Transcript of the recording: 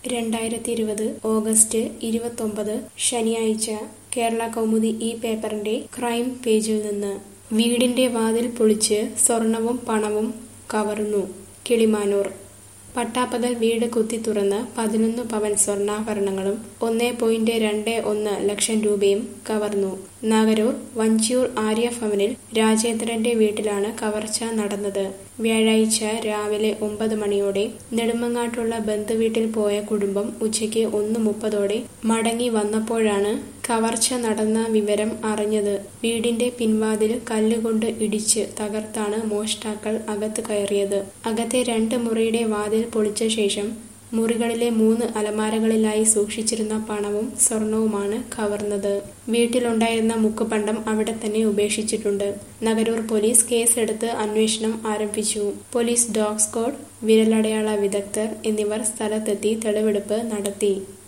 രണ്ടായിരത്തി ഇരുപത് ഓഗസ്റ്റ് ഇരുപത്തൊമ്പത് ശനിയാഴ്ച കേരള കൗമുദി ഈ പേപ്പറിന്റെ ക്രൈം പേജിൽ നിന്ന് വീടിന്റെ വാതിൽ പൊളിച്ച് സ്വർണവും പണവും കവർന്നു കിളിമാനൂർ പട്ടാപ്പകൽ വീട് കുത്തി തുറന്ന് പതിനൊന്ന് പവൻ സ്വർണ്ണാഭരണങ്ങളും ഒന്നേ പോയിന്റ് രണ്ട് ഒന്ന് ലക്ഷം രൂപയും കവർന്നു നാഗരൂർ വഞ്ചിയൂർ ആര്യ ഭവനിൽ രാജേന്ദ്രന്റെ വീട്ടിലാണ് കവർച്ച നടന്നത് വ്യാഴാഴ്ച രാവിലെ ഒമ്പത് മണിയോടെ നെടുമങ്ങാട്ടുള്ള ബന്ധുവീട്ടിൽ പോയ കുടുംബം ഉച്ചയ്ക്ക് ഒന്ന് മുപ്പതോടെ മടങ്ങി വന്നപ്പോഴാണ് കവർച്ച നടന്ന വിവരം അറിഞ്ഞത് വീടിന്റെ പിൻവാതിൽ കല്ലുകൊണ്ട് ഇടിച്ച് തകർത്താണ് മോഷ്ടാക്കൾ അകത്ത് കയറിയത് അകത്തെ രണ്ട് മുറിയുടെ വാതിൽ പൊളിച്ച ശേഷം മുറികളിലെ മൂന്ന് അലമാരകളിലായി സൂക്ഷിച്ചിരുന്ന പണവും സ്വർണവുമാണ് കവർന്നത് വീട്ടിലുണ്ടായിരുന്ന മുക്കുപണ്ടം അവിടെ തന്നെ ഉപേക്ഷിച്ചിട്ടുണ്ട് നഗരൂർ പോലീസ് കേസെടുത്ത് അന്വേഷണം ആരംഭിച്ചു പോലീസ് ഡോഗ് സ്ക്വാഡ് വിരലടയാള വിദഗ്ധർ എന്നിവർ സ്ഥലത്തെത്തി തെളിവെടുപ്പ് നടത്തി